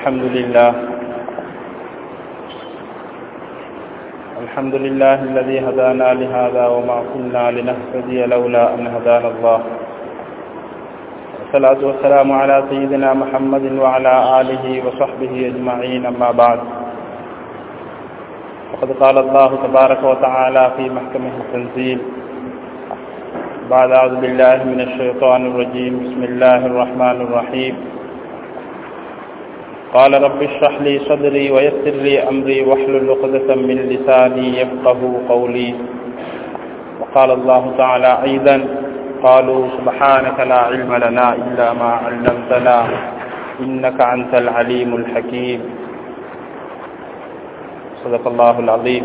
الحمد لله الحمد لله الذي هدانا لهذا وما كنا لنهتدي لولا أن هدانا الله والصلاة والسلام على سيدنا محمد وعلى آله وصحبه أجمعين أما بعد وقد قال الله تبارك وتعالى في محكمه التنزيل بعد أعوذ بالله من الشيطان الرجيم بسم الله الرحمن الرحيم قال رب اشرح لي صدري ويسر لي أمري واحلل عقدة من لساني يفقه قولي وقال الله تعالى أيضا قالوا سبحانك لا علم لنا إلا ما علمتنا إنك أنت العليم الحكيم صدق الله العظيم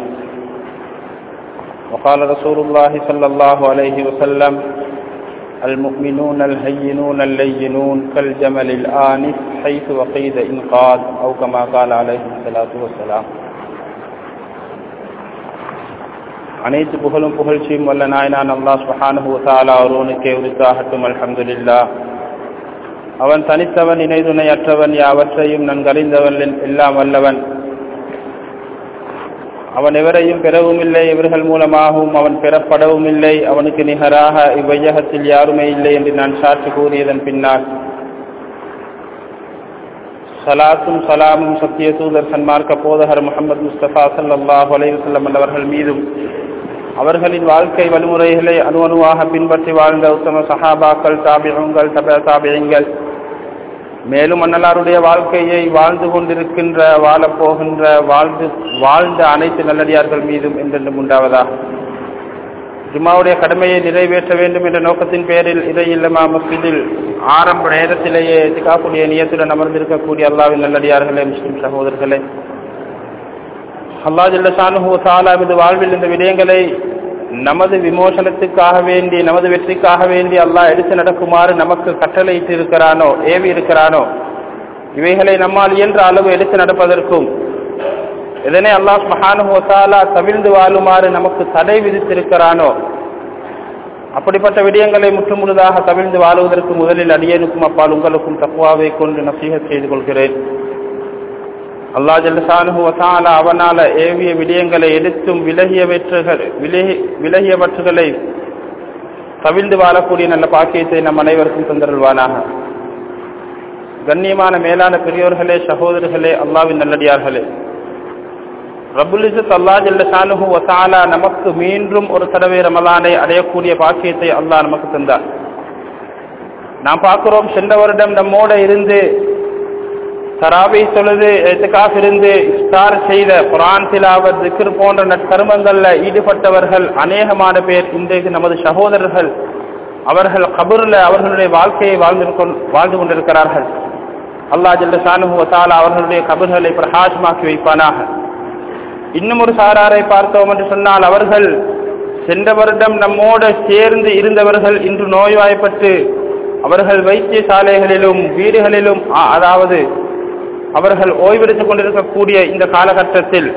وقال رسول الله صلى الله عليه وسلم المؤمنون الهينون اللينون كالجمل الآنف حيث وقيد إنقاذ أو كما قال عليه الصلاة والسلام அனைத்து புகழும் புகழ்ச்சியும் வல்ல நாயனான் அல்லாஹ் சுபஹானஹு வதஆலா ஒருவனுக்கே உரித்தாகட்டும் அல்ஹம்துலில்லாஹ் அவன் தனித்தவன் இணைதுணை அற்றவன் யாவற்றையும் நன்கறிந்தவன் எல்லாம் வல்லவன் அவன் எவரையும் பெறவும் இல்லை இவர்கள் மூலமாகவும் அவன் பெறப்படவும் இல்லை அவனுக்கு நிகராக இவ்வையகத்தில் யாருமே இல்லை என்று நான் சாட்சி கூறியதன் பின்னால் சலாத்தும் சலாமும் சத்திய தூதர் சன்மார்க்க போதகர் முகமது முஸ்தபா சல்லாஹ் அலைவசல்லம் அவர்கள் மீதும் அவர்களின் வாழ்க்கை வழிமுறைகளை அணு அணுவாக பின்பற்றி வாழ்ந்த உத்தம சஹாபாக்கள் தாபியங்கள் தப தாபியங்கள் மேலும் அன்னலாருடைய வாழ்க்கையை வாழ்ந்து கொண்டிருக்கின்ற வாழப்போகின்ற வாழ்ந்து வாழ்ந்த அனைத்து நல்லடியார்கள் மீதும் என்றென்றும் உண்டாவதாக ஜுமாவுடைய கடமையை நிறைவேற்ற வேண்டும் என்ற நோக்கத்தின் பேரில் இதையில்லமா மஸ்ஜிதில் ஆரம்ப நேரத்திலேயே திகாக்குடைய நியத்துடன் அமர்ந்திருக்கக்கூடிய அல்லாவின் நல்லடியார்களே முஸ்லிம் சகோதரர்களே அல்லா ஜில்லசானு தாலா இது வாழ்வில் இந்த விடயங்களை நமது விமோசனத்துக்காக வேண்டி நமது வெற்றிக்காக வேண்டி அல்லாஹ் எடுத்து நடக்குமாறு நமக்கு கட்டளையிட்டு இருக்கிறானோ ஏவி இருக்கிறானோ இவைகளை நம்மால் இயன்ற அளவு எடுத்து நடப்பதற்கும் இதனை அல்லாஹ் மகானுஹாலா தவிழ்ந்து வாழுமாறு நமக்கு தடை விதித்திருக்கிறானோ அப்படிப்பட்ட விடயங்களை முற்றுமுழுதாக தவிழ்ந்து வாழுவதற்கு முதலில் அடியனுக்கும் அப்பால் உங்களுக்கும் தக்குவாவை கொண்டு நசீகத் செய்து கொள்கிறேன் அல்லா ஜல்லசானு வசாலா அவனால ஏவிய விடயங்களை எடுத்தும் விலகியவற்றுகள் விலகி விலகியவற்றுகளை தவிழ்ந்து வாழக்கூடிய நல்ல பாக்கியத்தை நம் அனைவருக்கும் தந்தருள்வானாக கண்ணியமான மேலான பெரியோர்களே சகோதரர்களே அல்லாவின் நல்லடியார்களே ரபுலிசத் அல்லா ஜல்லசானு வசாலா நமக்கு மீண்டும் ஒரு தடவை ரமலானை அடையக்கூடிய பாக்கியத்தை அல்லாஹ் நமக்கு தந்தார் நாம் பார்க்கிறோம் சென்ற வருடம் நம்மோட இருந்து தராவை தொழுது எதுக்காக இருந்து இஃப்தார் செய்த குரான் திலாவத் திக்ர் போன்ற நற்கருமங்கள்ல ஈடுபட்டவர்கள் அநேகமான பேர் இன்றைக்கு நமது சகோதரர்கள் அவர்கள் கபூர்ல அவர்களுடைய வாழ்க்கையை வாழ்ந்து வாழ்ந்து கொண்டிருக்கிறார்கள் அல்லா ஜல்ல சானு வசாலா அவர்களுடைய கபர்களை பிரகாசமாக்கி வைப்பானாக இன்னும் ஒரு சாராரை பார்த்தோம் என்று சொன்னால் அவர்கள் சென்ற வருடம் நம்மோடு சேர்ந்து இருந்தவர்கள் இன்று நோய்வாய்ப்பட்டு அவர்கள் வைத்தியசாலைகளிலும் வீடுகளிலும் அதாவது அவர்கள் ஓய்வெடுத்துக் கொண்டிருக்கக்கூடிய இந்த காலகட்டத்தில்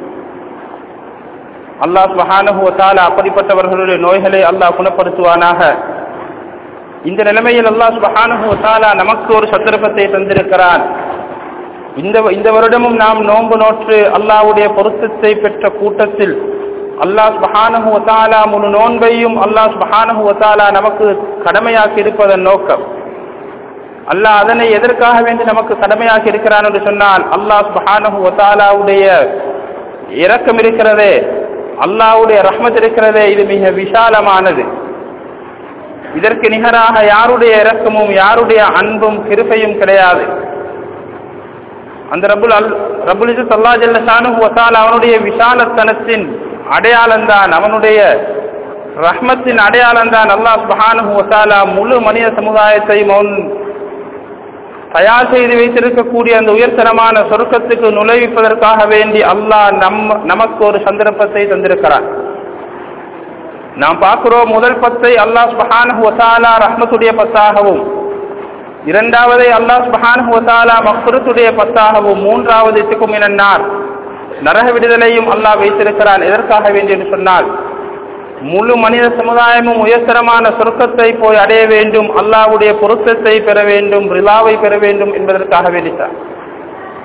அல்லாஹ் சுபஹானஹுவத்தால அப்படிப்பட்டவர்களுடைய நோய்களை அல்லாஹ் குணப்படுத்துவானாக இந்த நிலைமையில் அல்லாஹ் சுபஹானஹுவத்தாலா நமக்கு ஒரு சந்தர்ப்பத்தை தந்திருக்கிறான் இந்த இந்த வருடமும் நாம் நோன்பு நோற்று அல்லாஹ்வுடைய பொருத்தத்தை பெற்ற கூட்டத்தில் அல்லாஹ் சுபஹானஹுவத்தாலா முழு நோன்பையும் அல்லாஹ் சுபஹானஹுவத்தாலா நமக்கு கடமையாக்கி இருப்பதன் நோக்கம் அல்லாஹ் அதனை எதற்காக வேண்டி நமக்கு கடமையாக்கி இருக்கிறான் என்று சொன்னால் அல்லாஹ் சுபஹானஹு வத்தாலாவுடைய இரக்கம் இருக்கிறதே அல்லாஹ்வுடைய ரஹ்மத் இருக்கிறதே இது மிக விசாலமானது இதற்கு நிகராக யாருடைய இரக்கமும் யாருடைய அன்பும் கிருப்பையும் கிடையாது அந்த ரபுல் அல் ரபுல் அல்லா ஜல்ல ஷானு வத்தால் அவனுடைய விசாலத்தனத்தின் அடையாளம்தான் அவனுடைய ரஹ்மத்தின் அடையாளம்தான் அல்லாஹ் சுபஹானு வத்தாலா முழு மனித சமுதாயத்தையும் அவன் தயார் செய்து வைத்திருக்கக்கூடிய அந்த உயர்தரமான சொர்க்கத்துக்கு நுழைவிப்பதற்காக வேண்டி அல்லாஹ் நம் நமக்கு ஒரு சந்தர்ப்பத்தை தந்திருக்கிறார் நாம் பார்க்கிறோம் முதல் பத்தை அல்லாஹ் சுபஹானஹு வசாலா ரஹ்மத்துடைய பத்தாகவும் இரண்டாவதை அல்லாஹ் சுபஹானஹு வசாலா மக்ஃபுரத்துடைய பத்தாகவும் மூன்றாவது இத்துக்கும் இனன்னார் நரக விடுதலையும் அல்லாஹ் வைத்திருக்கிறான் எதற்காக வேண்டி என்று சொன்னால் முழு மனித சமுதாயமும் உயர்தரமான சொர்க்கத்தை போய் அடைய வேண்டும் அல்லாஹ்வுடைய பொருத்தத்தை பெற வேண்டும் ரிலாவை பெற வேண்டும் என்பதற்காக வேண்டித்தான்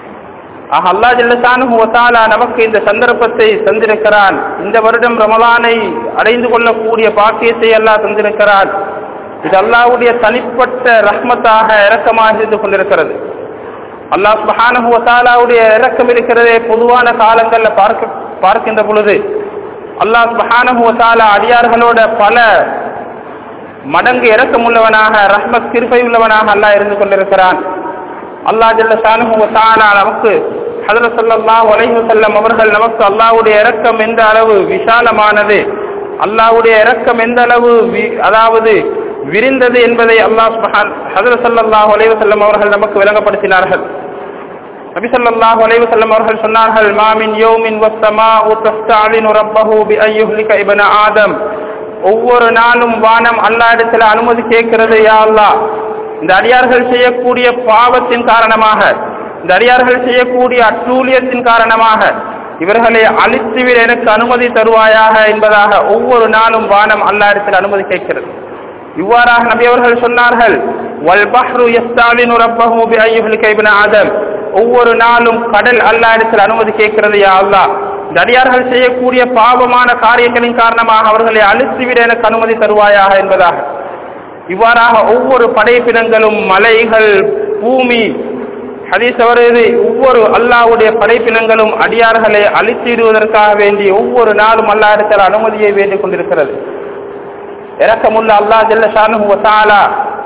ஆக அல்லா ஜல்லசானு ஒத்தாலா நமக்கு இந்த சந்தர்ப்பத்தை தந்திருக்கிறான் இந்த வருடம் ரமலானை அடைந்து கொள்ளக்கூடிய பாக்கியத்தை அல்லாஹ் தந்திருக்கிறான் இது அல்லாஹ்வுடைய தனிப்பட்ட ரஹ்மத்தாக இரக்கமாக இருந்து கொண்டிருக்கிறது அல்லாஹ் சுபஹானஹு வத்தாலாவுடைய இரக்கம் இருக்கிறதே பொதுவான காலங்கள்ல பார்க்க பார்க்கின்ற பொழுது அல்லாஹ் சுபஹானஹு வத்தாலா அடியார்களோட பல மடங்கு இரக்கம் உள்ளவனாக ரஹ்மத் கிருபை உள்ளவனாக அல்லாஹ் இருந்து கொண்டிருக்கிறான் அல்லாஹ் ஜல்ல ஷானஹு வத்தாலா நமக்கு ஹதரத் ஸல்லல்லாஹு அலைஹி வஸல்லம் அவர்கள் நமக்கு அல்லாஹ்வுடைய இரக்கம் எந்த அளவு விசாலமானது அல்லாஹ்வுடைய இரக்கம் எந்த அளவு வி- அதாவது விரிந்தது என்பதை அல்லாஹ் சுப்ஹான் ஹதரத் ஸல்லல்லாஹு அலைஹி வஸல்லம் அவர்கள் நமக்கு விளங்கப்படுத்தினார்கள் நபி ஸல்லல்லாஹு அலைஹி வஸல்லம் அவர்கள் சொன்னார்கள் மா மின் யௌமின் வஸ்ஸமாஉ தஸ்தஅலினு ரப்பஹு பி அய்யுஹ்லிக இப்ன ஆதம் ஒவ்வொரு நாளும் வானம் அல்லாஹ் இடத்துல அனுமதி கேட்கிறது யா அல்லாஹ் இந்த அடியார்கள் செய்யக்கூடிய பாவத்தின் காரணமாக இந்த அடியார்கள் செய்யக்கூடிய அட்டூழியத்தின் காரணமாக இவர்களை அழித்துவிட எனக்கு அனுமதி தருவாயாக என்பதாக ஒவ்வொரு நாளும் வானம் அல்லாஹ் இடத்தில் அனுமதி கேட்கிறது இவ்வாறாக நபி அவர்கள் சொன்னார்கள் வல் பஹ்ரு யஸ்தாலினு ரப்பஹு பி அய்யுஹில் கைபின ஆதம் ஒவ்வொரு நாளும் கடல் அல்லாஹ் இடத்தில் அனுமதி கேட்கிறது யா அல்லாஹ் இந்த அடியார்கள் செய்யக்கூடிய பாவமான காரியங்களின் காரணமாக அவர்களை அழித்துவிட எனக்கு அனுமதி தருவாயாக என்பதாக இவ்வாறாக ஒவ்வொரு படைப்பினங்களும் மலைகள் பூமி ஹதீஸ் அவரது ஒவ்வொரு அல்லாஹ்வுடைய படைப்பினங்களும் அடியார்களை அழித்திடுவதற்காக வேண்டி ஒவ்வொரு நாளும் அல்லாஹ் இடத்தில் அனுமதியை வேண்டிக் கொண்டிருக்கிறது இரக்கமுள்ள அல்லாஹ் ஜல்ல ஷானுஹு வ தஆலா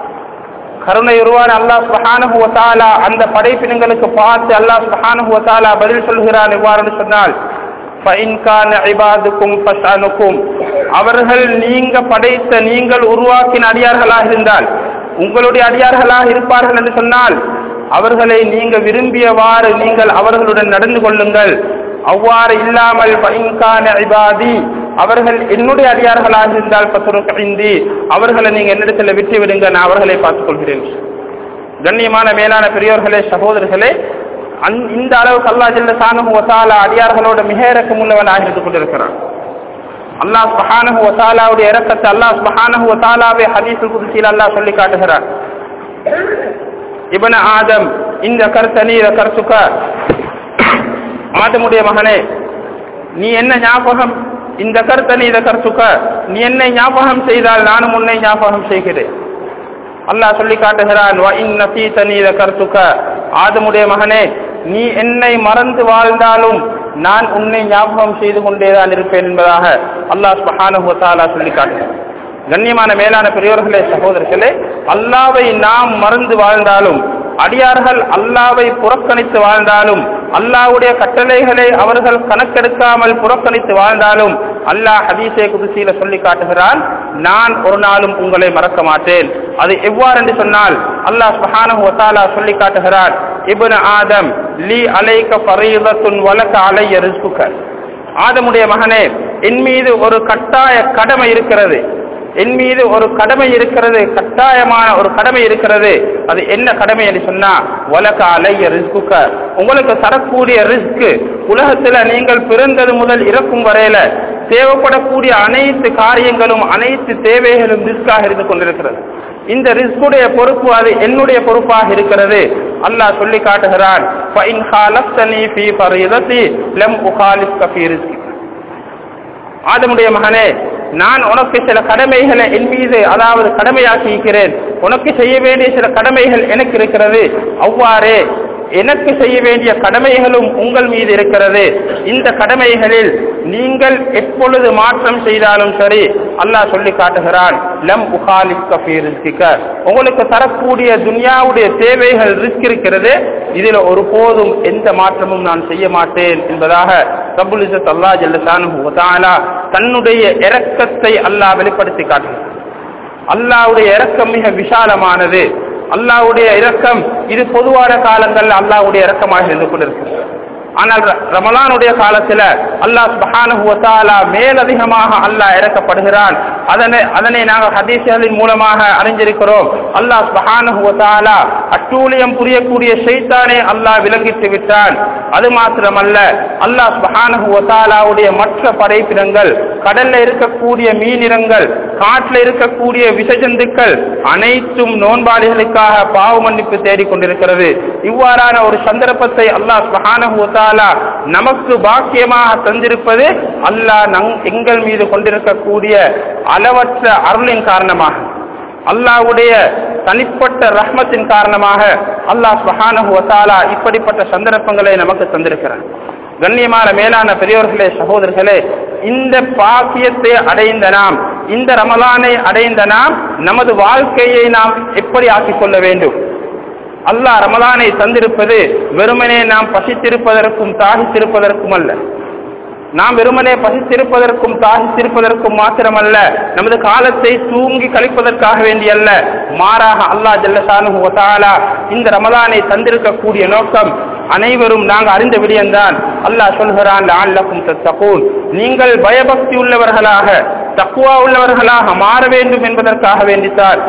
கருணை உருவான அல்லாஹ் சுப்ஹானஹு வ தஆலா அந்த படைப்பினங்களுக்கு பார்த்து அல்லாஹ் சுப்ஹானஹு வ தஆலா பதில் சொல்கிறான் இவ்வாறு சொன்னால் ஃபஇன் கான இபாதுக்கும் ஃபஸ்அனுக்கும் அவர்கள் நீங்க படைத்த நீங்கள் உருவாக்கின அடியார்களாக இருந்தால் உங்களுடைய அடியார்களாக இருப்பார்கள் என்று சொன்னால் அவர்களை நீங்க விரும்பியவாறு நீங்கள் அவர்களுடன் நடந்து கொள்ளுங்கள் அவ்வாறு இல்லாமல் ஃபஇன் கான இபாதி அவர்கள் என்னுடைய அடியார்களாக இருந்தால் பத்துருக்கி அவர்களை நீங்க என்னிடத்தில் விட்டு விடுங்க நான் அவர்களை பார்த்துக் கொள்கிறேன் கண்ணியமான மேலான பெரியோர்களே சகோதரர்களே அந்- இந்த அளவுக்கு அல்லாஹ் ஜல்ல சானஹு வசாலா அடியார்களோட மிக இறக்கம் உள்ளவனாக இருந்து கொண்டிருக்கிறான் அல்லாஹ் சுபஹானஹு வசாலாவுடைய இறக்கத்தை அல்லாஹ் சுபஹானஹு வசாலாவை ஹதீஸுல் குதுசியில் அல்லாஹ் சொல்லி காட்டுகிறார் இபன ஆதம் இந்த கருத்தனி இத கருத்துக்க ஆதமுடைய மகனே நீ என்ன ஞாபகம் இந்த கருத்தனி இத கருத்துக்க நீ என்னை ஞாபகம் செய்தால் நானும் உன்னை ஞாபகம் செய்கிறேன் அல்லாஹ் சொல்லி காட்டுகிறான் "வ இன் நசீதனி கர்த்துக்க ஆதமுடைய மகனே நீ என்னை மறந்து வாழ்ந்தாலும் நான் உன்னை ஞாபகம் செய்து கொண்டேதான் இருப்பேன் என்பதாக அல்லாஹ் சுப்ஹானஹு வ தஆலா சொல்லி காட்டுகிறான் கண்ணியமான மேலான பெரியோர்களே சகோதரர்களே அல்லாவை நாம் மறந்து வாழ்ந்தாலும் அடியார்கள் அல்லாவை புறக்கணித்து வாழ்ந்தாலும் அல்லாஹ்வுடைய கட்டளைகளை அவர்கள் கணக்கெடுக்காமல் புறக்கணித்து வாழ்ந்தாலும் அல்லாஹ் ஹதீஸே குதிசியில சொல்லி காட்டுகிறான் நான் ஒரு நாளும் உங்களை மறக்க மாட்டேன் அது எவ்வாறு என்று சொன்னால் அல்லாஹ் சுப்ஹானஹு வ தஆலா சொல்லி காட்டுகிறான் இப்னு ஆதம் லீ அலைக ஃபரீதத்துன் வலக அலைய ரிஸ்குக ஆதமுடைய மகனே என் மீது ஒரு கட்டாய கடமை இருக்கிறது என் மீது ஒரு கடமை இருக்கிறது கட்டாயமான ஒரு கடமை இருக்கிறது அது என்ன கடமை என்று சொன்னா உலக அலைய ரிஸ்குக்க உங்களுக்கு தரக்கூடிய ரிஸ்க் உலகத்துல நீங்கள் பிறந்தது முதல் இறக்கும் வரையில தேவைப்படக்கூடிய அனைத்து காரியங்களும் அனைத்து தேவைகளும் ரிஸ்காக இருந்து கொண்டிருக்கிறது இந்த ரிஸ்குடைய பொறுப்பு அது என்னுடைய பொறுப்பாக இருக்கிறது அல்லாஹ் சொல்லி காட்டுகிறான் فَإِنْ خَالَفْتَنِي فِي فَرِيضَتِي لَمْ أُخَالِفْكَ فِي رِزْقِكَ ஆதமுடைய மகனே நான் உனக்கு சில கடமைகளை என் மீது அதாவது கடமையாக்கி இருக்கிறேன் உனக்கு செய்ய வேண்டிய சில கடமைகள் எனக்கு இருக்கிறது அவ்வாறே எனக்கு செய்ய வேண்டிய கடமைகளும் உங்கள் மீது இருக்கிறது இந்த கடமைகளில் நீங்கள் எப்பொழுது மாற்றம் செய்தாலும் சரி அல்லாஹ் சொல்லி காட்டுகிறான் லம் உகாலிக்க ரிஸ்கிக்க உங்களுக்கு தரக்கூடிய துன்யாவுடைய தேவைகள் ரிஸ்க் இருக்கிறது இதில் ஒரு போதும் எந்த மாற்றமும் நான் செய்ய மாட்டேன் என்பதாக ரபுல் இஸ்ஸத் அல்லாஹ் ஜல்லஷானுஹு வ தஆலா தன்னுடைய இரக்கத்தை அல்லாஹ் வெளிப்படுத்தி காட்டுகிறார் அல்லாஹ்வுடைய இரக்கம் மிக விசாலமானது அல்லாஹ்வுடைய இரக்கம் இது பொதுவான காலங்கள்ல அல்லாஹ்வுடைய இரக்கமாக இருந்து கொண்டிருக்கிறது ஆனால் ர- ரமலானுடைய காலத்துல அல்லாஹ் சுப்ஹானஹு வ தஆலா மேலதிகமாக அல்லாஹ் இறக்கப்படுகிறான் அதனை அதனை நாங்கள் ஹதீஸ்களின் மூலமாக அறிஞ்சிருக்கிறோம் அல்லாஹ் சுப்ஹானஹு வ தஆலா அட்டூழியம் புரியக்கூடிய ஷைத்தானை அல்லாஹ் விலங்கிட்டு விட்டான் அது மாத்திரமல்ல அல்லாஹ் சுப்ஹானஹு வ தஆலாவுடைய மற்ற படைப்பினங்கள் கடல்ல இருக்கக்கூடிய மீனினங்கள் காட்டில் இருக்கக்கூடிய விஷஜந்துக்கள் அனைத்தும் நோன்பாளிகளுக்காக பாவ மன்னிப்பு தேடிக் கொண்டிருக்கிறது இவ்வாறான ஒரு சந்தர்ப்பத்தை அல்லாஹ் சுப்ஹானஹு வ தஆலா நமக்கு பாக்கியமாக தந்திருப்பது அல்லாஹ் நங் எங்கள் மீது கொண்டிருக்கக்கூடிய அளவற்ற அருளின் காரணமாக அல்லாஹ்வுடைய தனிப்பட்ட ரஹ்மத்தின் காரணமாக அல்லாஹ் சுப்ஹானஹு வ தஆலா இப்படிப்பட்ட சந்தர்ப்பங்களை நமக்கு தந்திருக்கிறார் கண்ணியமான மேலான பெரியோர்களே சகோதரர்களே இந்த பாக்கியத்தை அடைந்த நாம் இந்த ரமலானை அடைந்த நாம் நமது வாழ்க்கையை நாம் எப்படி ஆக்கிக் கொள்ள வேண்டும் அல்லாஹ் ரமலானை தந்திருப்பது வெறுமனே நாம் பசித்திருப்பதற்கும் தாகித்திருப்பதற்கும் அல்ல நாம் வெறுமனே பசித்திருப்பதற்கும் தாகித்திருப்பதற்கும் மாத்திரமல்ல நமது காலத்தை தூங்கி கழிப்பதற்காக வேண்டியல்ல மாறாக அல்லாஹ் ஜல்லஷானு வதாலா இந்த ரமலானை தந்திருக்கக்கூடிய நோக்கம் அனைவரும் நாங்கள் அறிந்த விடயம்தான் அல்லாஹ் சொல்கிறான் அல்லக்கும் தத்தகூன் நீங்கள் பயபக்தி உள்ளவர்களாக தக்குவா உள்ளவர்களாக மாற வேண்டும் என்பதற்காக வேண்டித்தான்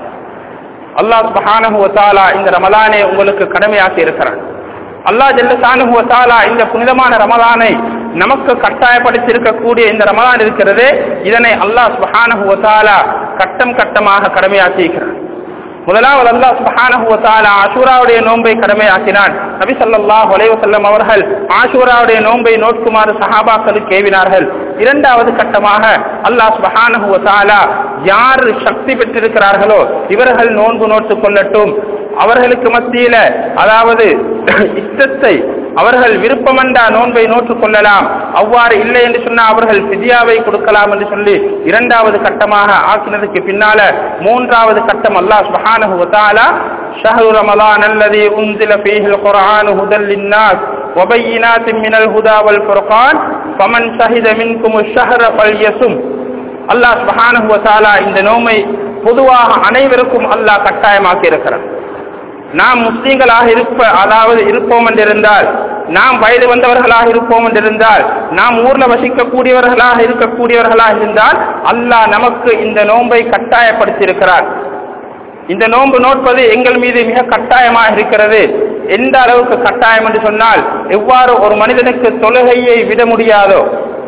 அல்லாஹ் சுபஹானஹு வதாலா இந்த ரமலானை உங்களுக்கு கடமையாக்கி இருக்கிறான் அல்லாஹ் ஜல்லஷானஹு வதாலா இந்த புனிதமான ரமலானை நமக்கு கட்டாயப்படுத்தியிருக்கக்கூடிய இந்த ரமலான் இருக்கிறது இதனை அல்லாஹ் சுபஹானஹு வதாலா கட்டம் கட்டமாக கடமையாக்கி இருக்கிறான் முதலாவது அல்லாஹ் சுப்ஹானஹு வ தஆலா ஆஷூராவுடைய நோன்பை கடமையாக்கினான் நபி ஸல்லல்லாஹு அலைஹி வஸல்லம் அவர்கள் ஆஷூராவுடைய நோன்பை நோக்குமாறு சஹாபாக்களுக்கு ஏவினார்கள் இரண்டாவது கட்டமாக அல்லாஹ் சுப்ஹானஹு வ தஆலா யார் சக்தி பெற்றிருக்கிறார்களோ இவர்கள் நோன்பு நோட்டுக் கொள்ளட்டும் அவர்களுக்கு மத்தியில அதாவது இஷ்டத்தை அவர்கள் விருப்பமண்டா நோன்பை நோற்றுக் கொள்ளலாம் அவ்வாறு இல்லை என்று சொன்னால் அவர்கள் பிதியாவை கொடுக்கலாம் என்று சொல்லி இரண்டாவது கட்டமாக ஆக்கினதுக்கு பின்னால மூன்றாவது கட்டம் அல்லாஹ் சுப்ஹானஹு வ தஆலா ஷஹ்ரு ரமலான் அல்லதி உன்சில ஃபீஹில் குர்ஆனு ஹுதல் லின்னாஸ் وبينات من الهدى والفرقان فمن شهد منكم الشهر فليصم அல்லாஹ் சுப்ஹானஹு வ தஆலா இந்த நோமை பொதுவாக அனைவருக்கும் அல்லாஹ் கட்டாயமாக்கி இருக்கிறார் நாம் முஸ்லீம்களாக இருப்ப அதாவது இருப்போம் என்றிருந்தால் நாம் வயது வந்தவர்களாக இருப்போம் என்றிருந்தால் நாம் ஊர்ல வசிக்கக்கூடியவர்களாக இருக்கக்கூடியவர்களாக இருந்தால் அல்லாஹ் நமக்கு இந்த நோன்பை கட்டாயப்படுத்தியிருக்கிறார் இந்த நோன்பு நோட்பது எங்கள் மீது மிக கட்டாயமாக இருக்கிறது எந்த அளவுக்கு கட்டாயம் என்று சொன்னால் எவ்வாறு ஒரு மனிதனுக்கு தொழுகையை விட முடியாதோ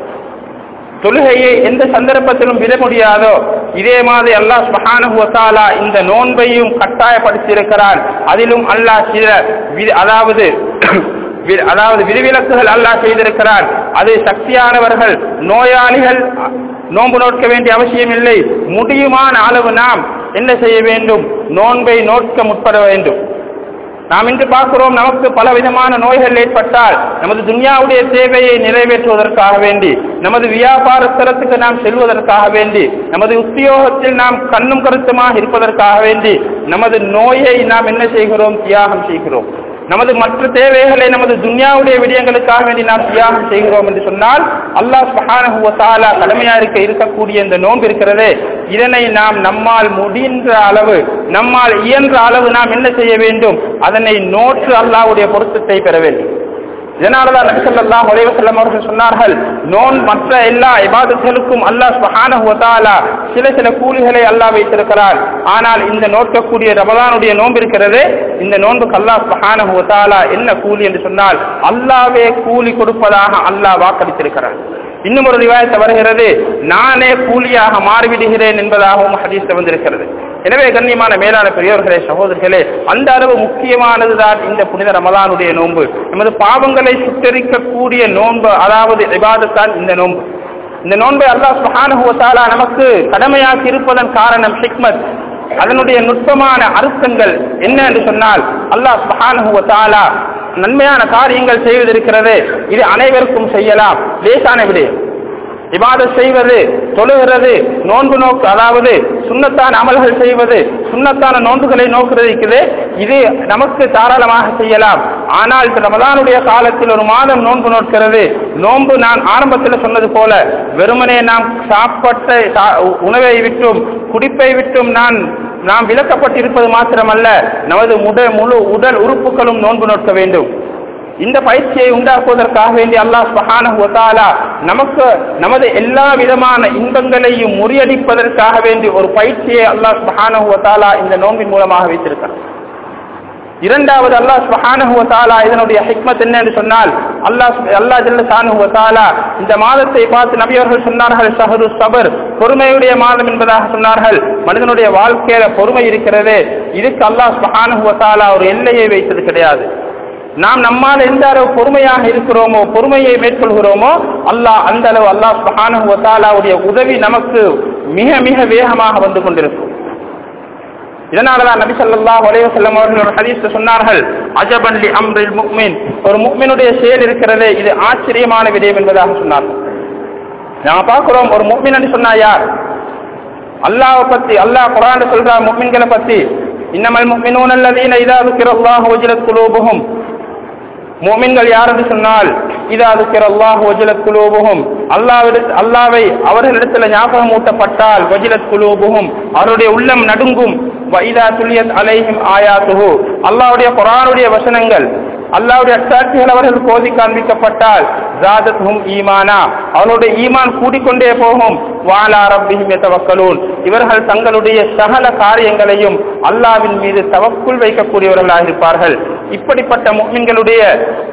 தொழுகையை எந்த சந்தர்ப்பத்திலும் விட முடியாதோ இதே மாதிரி அல்லாஹ் சுபஹானஹு வ தஆலா இந்த நோன்பையும் கட்டாயப்படுத்தியிருக்கிறான் அதிலும் அல்லாஹ் சில வி- அதாவது வி- அதாவது விதிவிலக்குகள் அல்லாஹ் செய்திருக்கிறான் அது சக்தியானவர்கள் நோயாளிகள் நோன்பு நோட்க வேண்டிய அவசியம் இல்லை முடியுமான அளவு நாம் என்ன செய்ய வேண்டும் நோன்பை நோட்க முற்பட வேண்டும் நாம் இன்று பார்க்கிறோம் நமக்கு பல விதமான நோய்கள் ஏற்பட்டால் நமது துன்யாவுடைய தேவையை நிறைவேற்றுவதற்காக வேண்டி நமது வியாபார ஸ்தலத்துக்கு நாம் செல்வதற்காக வேண்டி நமது உத்தியோகத்தில் நாம் கண்ணும் கருத்துமாக இருப்பதற்காக வேண்டி நமது நோயை நாம் என்ன செய்கிறோம் தியாகம் செய்கிறோம் நமது மற்ற தேவைகளை நமது துன்யாவுடைய விடயங்களுக்காக வேண்டி நாம் தியாகம் செய்கிறோம் என்று சொன்னால் அல்லாஹ் சுப்ஹானஹு வ தஆலா கடமையா இருக்க இருக்கக்கூடிய இந்த நோன்பு இருக்கிறதே இதனை நாம் நம்மால் முடிந்த அளவு நம்மால் இயன்ற அளவு நாம் என்ன செய்ய வேண்டும் அதனை நோற்று அல்லாஹ்வுடைய பொருத்தத்தை பெற வேண்டும் இதனாலதான் நபி ஸல்லல்லாஹு அலைஹி வஸல்லம் அவர்கள் சொன்னார்கள் நோன் மற்ற எல்லா இபாதத்துகளுக்கும் அல்லாஹ் சுப்ஹானஹு வ தஆலா சில சில கூலிகளை அல்லாஹ் வைத்திருக்கிறார் ஆனால் இந்த நோக்கக்கூடிய ரமலானுடைய நோன்பு இருக்கிறது இந்த நோன்புக்கு அல்லாஹ் சுப்ஹானஹு வ தஆலா என்ன கூலி என்று சொன்னால் அல்லாஹ்வே கூலி கொடுப்பதாக அல்லாஹ் வாக்களித்திருக்கிறார் இன்னும் ஒரு ரிவாயத்தை வருகிறது நானே கூலியாக மாறிவிடுகிறேன் என்பதாகவும் ஹதீஸ்ல வந்திருக்கிறது எனவே கண்ணியமான மேலான பெரியவர்களே சகோதரர்களே அந்த அளவு முக்கியமானதுதான் இந்த புனித ரமலானுடைய நோன்பு நமது பாவங்களை சுட்டரிக்கக்கூடிய நோன்பு அதாவது இபாதத்தான் இந்த நோன்பு இந்த நோன்பை அல்லாஹ் சுப்ஹானஹு வ தஆலா நமக்கு கடமையாக்கி இருப்பதன் காரணம் ஹிக்மத் அதனுடைய நுட்பமான அர்த்தங்கள் என்ன என்று சொன்னால் அல்லாஹ் சுப்ஹானஹு வ தஆலா நன்மையான காரியங்கள் செய்வதிருக்கிறது இது அனைவருக்கும் செய்யலாம் லேசான விடயம் இபாதத் செய்வது தொழுகிறது நோன்பு நோக்கு அதாவது சுண்ணத்தான அமல்கள் செய்வது சுண்ணத்தான நோன்புகளை நோக்குறது இருக்குது இது நமக்கு தாராளமாக செய்யலாம் ஆனால் இந்த ரமலானுடைய காலத்தில் ஒரு மாதம் நோன்பு நோக்கிறது நோன்பு நான் ஆரம்பத்தில் சொன்னது போல வெறுமனே நாம் சாப்பிட்ட சா- உணவை விட்டும் குடிப்பை விட்டும் நான் நாம் விலக்கப்பட்டிருப்பது மாத்திரமல்ல நமது முட முழு உடல் உறுப்புகளும் நோன்பு நோக்க வேண்டும் இந்த பயிற்சியை உண்டாக்குவதற்காக வேண்டி அல்லாஹ் சுப்ஹானஹு வ தஆலா நமக்கு நமது எல்லா விதமான இன்பங்களையும் முறியடிப்பதற்காக வேண்டி ஒரு பயிற்சியை அல்லாஹ் சுப்ஹானஹு வ தஆலா இந்த நோன்பின் மூலமாக வைத்திருக்கிறார் இரண்டாவது அல்லாஹ் சுப்ஹானஹு வ தஆலா இதனுடைய ஹிக்மத் என்ன என்று சொன்னால் அல்லாஹ் சுப்- அல்லாஹ் ஜல்ல ஷானஹு வ தஆலா இந்த மாதத்தை பார்த்து நபி அவர்கள் சொன்னார்கள் ஷஹரு சபர் பொறுமையுடைய மாதம் என்பதாக சொன்னார்கள் மனிதனுடைய வாழ்க்கையில பொறுமை இருக்கிறது இதுக்கு அல்லாஹ் சுப்ஹானஹு வ தஆலா ஒரு எல்லையை வைத்தது கிடையாது நாம் நம்மால் எந்த அளவு பொறுமையாக இருக்கிறோமோ பொறுமையை மேற்கொள்கிறோமோ அல்லாஹ் அந்த அளவு அல்லாஹ் சுப்ஹானஹு வ தஆலாவுடைய உதவி நமக்கு மிக மிக வேகமாக வந்து கொண்டிருக்கும் இதனாலதான் நபி ஸல்லல்லாஹு அலைஹி வஸல்லம் அவர்கள் ஒரு ஹதீஸ்ல சொன்னார்கள் அஜபன் லி அம்ரில் முஃமின் ஒரு முஃமினுடைய செயல் இருக்கிறதே இது ஆச்சரியமான விடயம் என்பதாக சொன்னார்கள் நாம பார்க்கிறோம் ஒரு முஃமின் என்று சொன்னா யார் அல்லாஹ்வை பத்தி அல்லாஹ் குர்ஆன்ல சொல்ற முஃமின்களை பத்தி இன்னமல் முஃமினூன அல்லதீன இதா ذكرallahu வஜலத் குலூபுஹும் முஃமின்கள் யார் என்று சொன்னால் இதா ذكرallahu வஜலத் குலூபுஹும் அல்லாஹ்விடத்தில் அல்லாஹ்வை அவர்களிடத்தில் ஞாபகம் ஊட்டப்பட்டால் வஜலத் குலூபுஹும் அவருடைய உள்ளம் நடுங்கும் வைதா துல்லியத் அலைஹிம் ஆயாத்துஹு அல்லாஹ்வுடைய குர்ஆனுடைய வசனங்கள் அல்லாஹ்வுடைய அச்சாட்சிகள் அவர்கள் கோதி காண்பிக்கப்பட்டால் ஜாதத்ஹும் ஈமானா அவனுடைய ஈமான் கூடிக்கொண்டே போகும் வாலா ரப்பிஹிம் யதவக்கலூன் இவர்கள் தங்களுடைய சகல காரியங்களையும் அல்லாஹ்வின் மீது தவக்குள் வைக்கக்கூடியவர்களாக இருப்பார்கள் இப்படிப்பட்ட முஃமின்களுடைய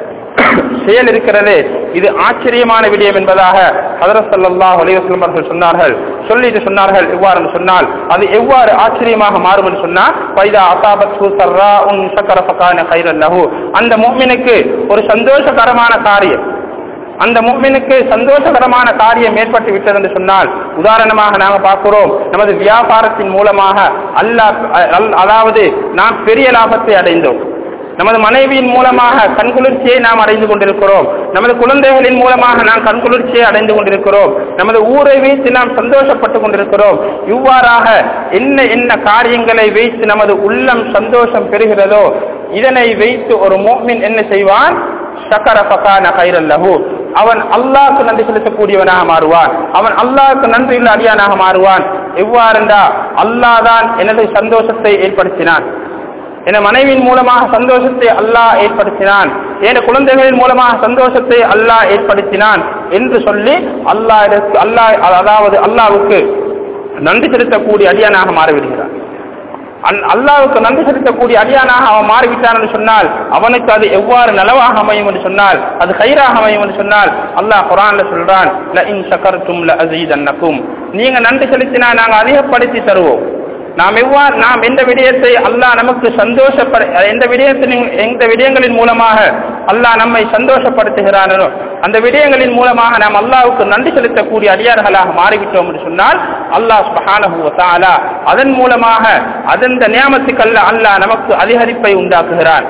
செயல் இருக்கிறது இது ஆச்சரியமான விடயம் என்பதாக ஹதரத் ஸல்லல்லாஹு அலைஹி வஸல்லம் அவர்கள் சொன்னார்கள் சொல்லிட்டு சொன்னார்கள் இவ்வாறு சொன்னால் அது எவ்வாறு ஆச்சரியமாக மாறும் என்று சொன்னால் பைதா அசாபத்து சர்ராஉன் ஷக்கர ஃபகான கைரன் லஹு அந்த முஃமினுக்கு ஒரு சந்தோஷகரமான காரியம் அந்த முஃமினுக்கு சந்தோஷகரமான காரியம் ஏற்பட்டு விட்டது என்று சொன்னால் உதாரணமாக நாங்கள் பார்க்கிறோம் நமது வியாபாரத்தின் மூலமாக அல்லாஹ் அல்- அதாவது நாம் பெரிய லாபத்தை அடைந்தோம் நமது மனைவியின் மூலமாக கண்குளிர்ச்சியை நாம் அடைந்து கொண்டிருக்கிறோம் நமது குழந்தைகளின் மூலமாக நாம் கண்குளிர்ச்சியை அடைந்து கொண்டிருக்கிறோம் நமது ஊரை வைத்து நாம் சந்தோஷப்பட்டு கொண்டிருக்கிறோம் இவ்வாறாக என்ன என்ன காரியங்களை வைத்து நமது உள்ளம் சந்தோஷம் பெறுகிறதோ இதனை வைத்து ஒரு மோமின் என்ன செய்வான் சக்கர பகான கைரல்லஹு அவன் அல்லாஹ்க்கு நன்றி செலுத்தக்கூடியவனாக மாறுவான் அவன் அல்லாஹ்க்கு நன்றியுள்ள அடியானாக மாறுவான் எவ்வாறென்றா அல்லாஹ் தான் எனது சந்தோஷத்தை ஏற்படுத்தினான் என் மனைவியின் மூலமாக சந்தோஷத்தை அல்லாஹ் ஏற்படுத்தினான் என் குழந்தைகளின் மூலமாக சந்தோஷத்தை அல்லாஹ் ஏற்படுத்தினான் என்று சொல்லி அல்லாஹ் அல்லாஹ் அதாவது அல்லாஹ்வுக்கு நன்றி செலுத்தக்கூடிய அடியானாக மாறிவிடுகிறான் அல்- அல்லாஹ்வுக்கு நன்றி செலுத்தக்கூடிய அடியானாக அவன் மாறிவிட்டான் என்று சொன்னால் அவனுக்கு அது எவ்வாறு நலவாக அமையும் என்று சொன்னால் அது கயிறாக அமையும் என்று சொன்னால் அல்லாஹ் குரான்ல சொல்றான் ல இன் ஷக்கர்தும் ல அஸீதன்னக்கும் நீங்க நன்றி செலுத்தினா நாங்க அதிகப்படுத்தி தருவோம் நாம் எவ்வாறு நாம் எந்த விடயத்தை அல்லாஹ் நமக்கு சந்தோஷப்பட எந்த விடயத்தின் எந்த விடயங்களின் மூலமாக அல்லாஹ் நம்மை சந்தோஷப்படுத்துகிறானோ அந்த விடயங்களின் மூலமாக நாம் அல்லாஹ்வுக்கு நன்றி செலுத்தக்கூடிய அடியார்களாக மாறிவிட்டோம் என்று சொன்னால் அல்லாஹ் சுப்ஹானஹு வ தஆலா அதன் மூலமாக அதன் நியாமத்துக்கல்ல அல்லாஹ் நமக்கு அதிகரிப்பை உண்டாக்குகிறான்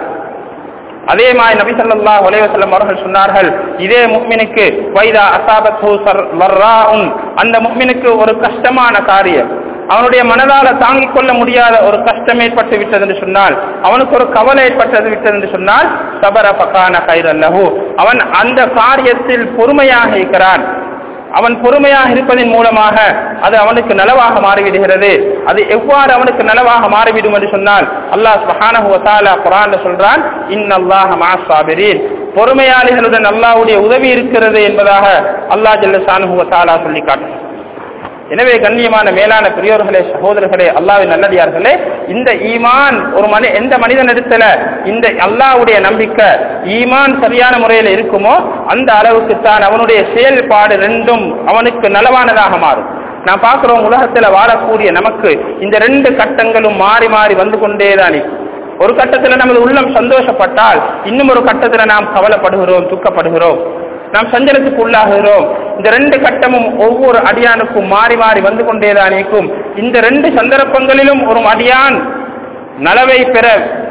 அதே மாதிரி நபி ஸல்லல்லாஹு அலைஹி வஸல்லம் அவர்கள் சொன்னார்கள் இதே முஃமினுக்கு வைதா அசாபத்து வர்ராஉன் அந்த முஃமினுக்கு ஒரு கஷ்டமான காரியம் அவனுடைய மனதால தாங்கிக் கொள்ள முடியாத ஒரு கஷ்டம் ஏற்பட்டு விட்டது என்று சொன்னால் அவனுக்கு ஒரு கவலை ஏற்பட்டது விட்டது என்று சொன்னால் சபர பகான கைரல்லஹு அவன் அந்த காரியத்தில் பொறுமையாக இருக்கிறான் அவன் பொறுமையாக இருப்பதன் மூலமாக அது அவனுக்கு நலவாக மாறிவிடுகிறது அது எவ்வாறு அவனுக்கு நலவாக மாறிவிடும் என்று சொன்னால் அல்லாஹ் சுப்ஹானஹு வ தஆலா குர்ஆன்ல சொல்றான் இன்னல்லாஹ மஅஸ் சாபிரீன் பொறுமையாளிகளுடன் அல்லாஹ்வுடைய உதவி இருக்கிறது என்பதாக அல்லாஹ் ஜல்ல ஷானஹு வ தஆலா சொல்லி காட்டுகிறான் எனவே கண்ணியமான மேலான பெரியோர்களே சகோதரர்களே அல்லாவின் நல்லடியார்களே இந்த ஈமான் ஒரு மனி எந்த மனிதனிடத்துல இந்த அல்லாஹ்வுடைய நம்பிக்கை ஈமான் சரியான முறையில் இருக்குமோ அந்த அளவுக்கு தான் அவனுடைய செயல்பாடு ரெண்டும் அவனுக்கு நலவானதாக மாறும் நான் பார்க்கிறோம் உலகத்துல வாழக்கூடிய நமக்கு இந்த ரெண்டு கட்டங்களும் மாறி மாறி வந்து கொண்டேதான் இருக்கும். ஒரு கட்டத்துல நமது உள்ளம் சந்தோஷப்பட்டால் இன்னும் ஒரு கட்டத்துல நாம் கவலைப்படுகிறோம் துக்கப்படுகிறோம் நாம் சஞ்சலத்துக்கு உள்ளாகிறோம் இந்த ரெண்டு கட்டமும் ஒவ்வொரு அடியானுக்கும் மாறி மாறி வந்து கொண்டேதான் இருக்கும் இந்த ரெண்டு சந்தர்ப்பங்களிலும் ஒரு அடியான் நலவை பெற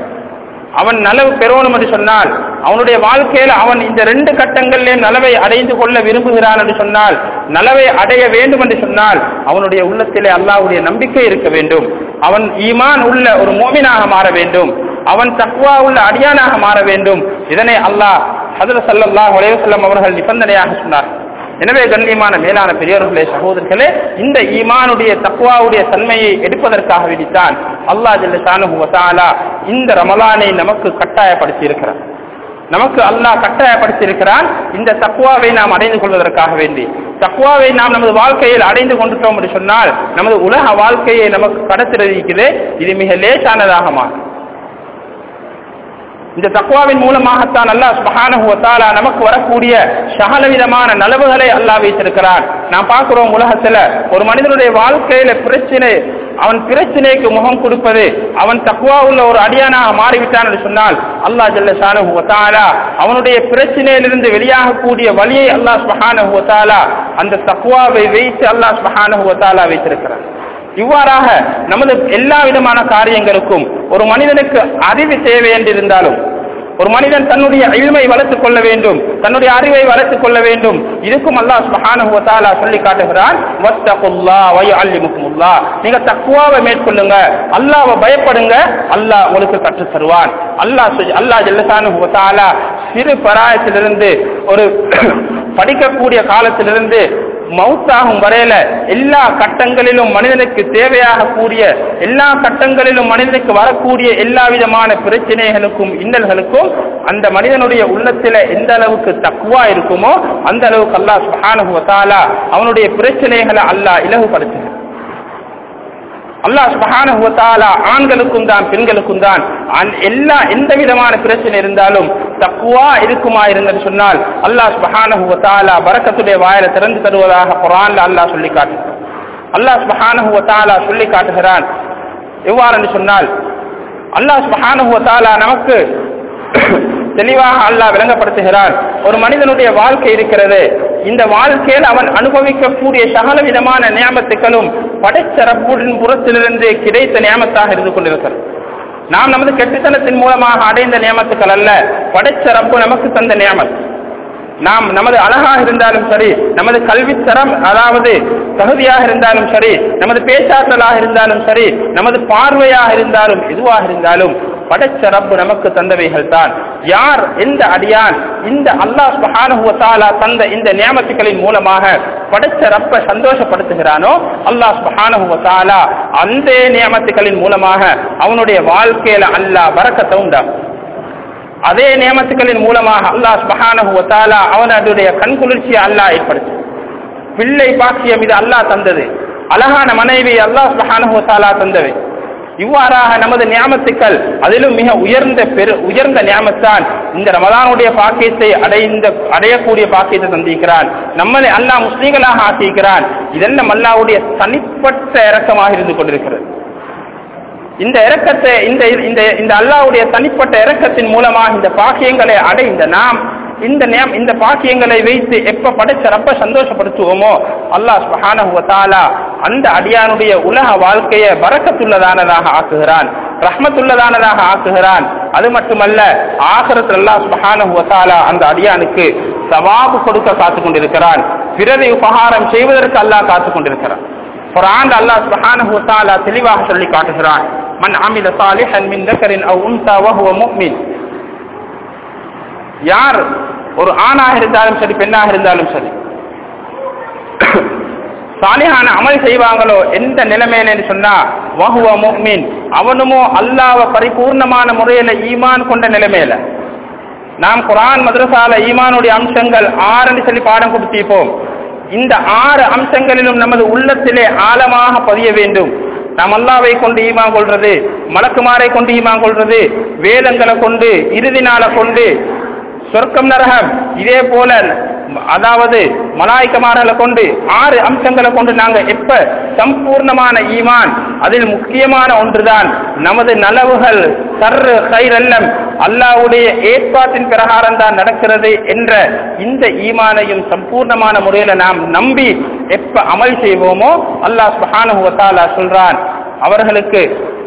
அவன் நலவு பெறணும் என்று சொன்னால் அவனுடைய வாழ்க்கையில அவன் இந்த ரெண்டு கட்டங்களிலே நலவை அடைந்து கொள்ள விரும்புகிறான் என்று சொன்னால் நலவை அடைய வேண்டும் என்று சொன்னால் அவனுடைய உள்ளத்திலே அல்லாஹ்வுடைய நம்பிக்கை இருக்க வேண்டும் அவன் ஈமான் உள்ள ஒரு மோமினாக மாற வேண்டும் அவன் தக்வா உள்ள அடியானாக மாற வேண்டும் இதனை அல்லாஹ் ஹதரத் ஸல்லல்லாஹு அலைஹி வஸல்லம் அவர்கள் நிபந்தனையாக சொன்னார் எனவே கண்ணியமான மேலான பெரியவர்களே சகோதரர்களே இந்த ஈமானுடைய தக்வாவுடைய தன்மையை எடுப்பதற்காக வேண்டித்தான் அல்லாஹ் ஜல்ல ஷானுஹு வ தஆலா இந்த ரமலானை நமக்கு கட்டாயப்படுத்தி இருக்கிறார் நமக்கு அல்லாஹ் கட்டாயப்படுத்தி இருக்கிறான் இந்த தக்வாவை நாம் அடைந்து கொள்வதற்காக வேண்டி தக்வாவை நாம் நமது வாழ்க்கையில் அடைந்து கொண்டுட்டோம் என்று சொன்னால் நமது உலக வாழ்க்கையை நமக்கு கடத்திருக்கிறது இது மிக லேசானதாக மாறும் இந்த தக்குவாவின் மூலமாகத்தான் அல்லாஹ் சுபஹானஹு வ தஆலா நமக்கு வரக்கூடிய சகல விதமான நலவுகளை அல்லாஹ் வைத்திருக்கிறான் நாம் பார்க்கிறோம் உலகத்துல ஒரு மனிதனுடைய வாழ்க்கையில பிரச்சனை அவன் பிரச்சனைக்கு முகம் கொடுப்பது அவன் தக்குவா உள்ள ஒரு அடியானாக மாறிவிட்டான் என்று சொன்னால் அல்லாஹ் ஜல்ல ஷானஹு வ தஆலா அவனுடைய பிரச்சனையிலிருந்து வெளியாகக்கூடிய வழியை அல்லாஹ் சுபஹானஹு வ தஆலா அந்த தக்குவாவை வைத்து அல்லாஹ் சுபஹானஹு வ தஆலா வைத்திருக்கிறான் இவ்வாறாக நமது எல்லா விதமான காரியங்களுக்கும் ஒரு மனிதனுக்கு அறிவு தேவை என்று இருந்தாலும் ஒரு மனிதன் தன்னுடைய இல்மை வளர்த்துக் கொள்ள வேண்டும் தன்னுடைய அறிவை வளர்த்துக் கொள்ள வேண்டும் இதுக்கும் அல்லாஹ் சுப்ஹானஹு வ தஆலா சொல்லி காட்டுகிறான் வத்தகுல்லாஹ் வ யுஅல்லிமுக்குமுல்லாஹ் நீங்க தக்வாவை மேற்கொள்ளுங்க அல்லாஹ்வை பயப்படுங்க அல்லாஹ் உங்களுக்கு கற்றுத் தருவான் அல்லாஹ் சுஜ்- அல்லாஹ் ஜல்லஷானஹு வ தஆலா சிறு பராயத்திலிருந்து ஒரு படிக்கக்கூடிய காலத்திலிருந்து மௌத்தாகும் வரையில எல்லா கட்டங்களிலும் மனிதனுக்கு தேவையாக கூடிய எல்லா கட்டங்களிலும் மனிதனுக்கு வரக்கூடிய எல்லா விதமான பிரச்சனைகளுக்கும் இன்னல்களுக்கும் அந்த மனிதனுடைய உள்ளத்தில எந்த அளவுக்கு தக்குவா இருக்குமோ அந்த அளவுக்கு அல்லாஹ் சுப்ஹானஹு வ தஆலா அவனுடைய பிரச்சனைகளை அல்லாஹ் இலகுபடுத்துகிறான் அல்லாஹ் சுப்ஹானஹு வ தஆலா ஆண்களுக்கும் தான் பெண்களுக்கும் தான் அன்- எல்லா எந்த விதமான பிரச்சனை இருந்தாலும் தக்குவா இருக்குமா இருந்தது சொன்னால் அல்லாஹ் சுப்ஹானஹு வ தஆலா பரக்கத்துடைய வாயில திறந்து தருவதாக குர்ஆன்ல அல்லாஹ் சொல்லி காட்டுகிறான் அல்லாஹ் சுப்ஹானஹு வ தஆலா சொல்லி காட்டுகிறான் எவ்வாறு என்று சொன்னால் அல்லாஹ் சுப்ஹானஹு வ தஆலா நமக்கு தெளிவாக அல்லாஹ் விளங்கப்படுத்துகிறான் ஒரு மனிதனுடைய வாழ்க்கை இருக்கிறது இந்த வாழ்க்கையில் அவன் அனுபவிக்கக்கூடிய சகல விதமான நியமத்துக்களும் படைச்ச ரப்புடன் புறத்திலிருந்து கிடைத்த நியமத்தாக இருந்து கொண்டிருக்கிறது நாம் நமது கெட்டுத்தனத்தின் மூலமாக அடைந்த நியமத்துக்கள் அல்ல படைச்ச ரப்பு நமக்கு தந்த நியமத் நாம் நமது அழகாக இருந்தாலும் சரி நமது கல்வித்தரம் அதாவது தகுதியாக இருந்தாலும் சரி நமது பேச்சாற்றலாக இருந்தாலும் சரி நமது பார்வையாக இருந்தாலும் எதுவாக இருந்தாலும் படைச்ச ரப்பு நமக்கு தந்தவைகள் தான் யார் எந்த அடியான் இந்த அல்லாஹ் சுப்ஹானஹு வ தஆலா தந்த இந்த நியமத்துகளின் மூலமாக படைச்ச ரப்ப சந்தோஷப்படுத்துகிறானோ அல்லாஹ் சுப்ஹானஹு வ தஆலா அந்த நியமத்துகளின் மூலமாக அவனுடைய வாழ்க்கையில அல்லாஹ் பரக்கத்தை உண்டாகும் அதே நியமத்துக்களின் மூலமாக அல்லாஹ் சுபஹானஹு வ தஆலா அவனுடைய கண்குளிர்ச்சியை அல்லாஹ் ஏற்படுத்தி பிள்ளை பாக்கியம் இது அல்லாஹ் தந்தது அழகான மனைவி அல்லாஹ் சுபஹானஹு வ தஆலா தந்தவை இவ்வாறாக நமது நியாமத்துக்கள் அதிலும் மிக உயர்ந்த பெரு உயர்ந்த நியாமத்தான் இந்த ரமதானுடைய பாக்கியத்தை அடைந்த அடையக்கூடிய பாக்கியத்தை தந்திருக்கிறான் நம்மளை அல்லாஹ் முஸ்லீம்களாக ஆக்கியிருக்கிறான் இதெல்லாம் அல்லாஹ்வுடைய தனிப்பட்ட இரக்கமாக இருந்து கொண்டிருக்கிறது இந்த இரக்கத்தை இந்த இந்த இந்த அல்லாஹ்வுடைய தனிப்பட்ட இரக்கத்தின் மூலமாக இந்த பாக்கியங்களை அடைந்த நாம் இந்த நேம் இந்த பாக்கியங்களை வைத்து எப்ப படைச்ச ரப்ப சந்தோஷப்படுத்துவோமோ அல்லாஹ் சுப்ஹானஹு வ தஆலா அந்த அடியானுடைய உலக வாழ்க்கையை பரக்கத்துள்ளதானதாக ஆக்குகிறான் ரஹ்மத்துள்ளதானதாக ஆக்குகிறான் அது மட்டுமல்ல ஆகிரத்தில் அல்லாஹ் சுப்ஹானஹு வ தஆலா அந்த அடியானுக்கு சவாபு கொடுக்க காத்துக் கொண்டிருக்கிறான் பிறரை உபகாரம் செய்வதற்கு அல்லாஹ் காத்துக் கொண்டிருக்கிறான் குர்ஆன் அல்லாஹ் சுப்ஹானஹு வ தஆலா தெளிவாக சொல்லி காட்டுகிறான் மன் அமில சாலிஹன் மின் தக்கரின் அவ் உன்சா வஹுவ முஃமின் யார் ஒரு ஆணாக இருந்தாலும் சரி பெண்ணாக இருந்தாலும் சரி சாலிஹான அமல் செய்வாங்களோ எந்த நிலைமையிலன்னு சொன்னா வஹுவ முஃமின் அவனுமோ அல்லாஹ்வை பரிபூர்ணமான முறையில ஈமான் கொண்ட நிலைமையில நாம் குர்ஆன் மദ്രസാல ஈமானுடைய அம்சங்கள் ஆறுன்னு சொல்லி பாடம் கொடுத்திருப்போம் இந்த ஆறு அம்சங்களிலும் நமது உள்ளத்திலே ஆழமாக பதிய வேண்டும் நாம் அல்லாவை கொண்டு ஈமான் கொள்றது மலக்குமாரை கொண்டு ஈமான் கொள்றது வேதங்களை கொண்டு இறுதி நாளை கொண்டு சொர்க்கம் நரகம் இதே போல அதாவது மலாய்க்கமார்களை கொண்டு ஆறு அம்சங்களை கொண்டு நாங்க எப்ப சம்பூர்ணமான ஈமான் அதில் முக்கியமான ஒன்றுதான் நமது நலவுகள் சர்ரு கைரல்லம் அல்லாவுடைய ஏற்பாட்டின் பிரகாரம் தான் நடக்கிறது என்ற இந்த ஈமானையும் சம்பூர்ணமான முறையில நாம் நம்பி எப்ப அமல் செய்வோமோ அல்லாஹ் சுப்ஹானஹு வ தஆலா சொல்றான் அவர்களுக்கு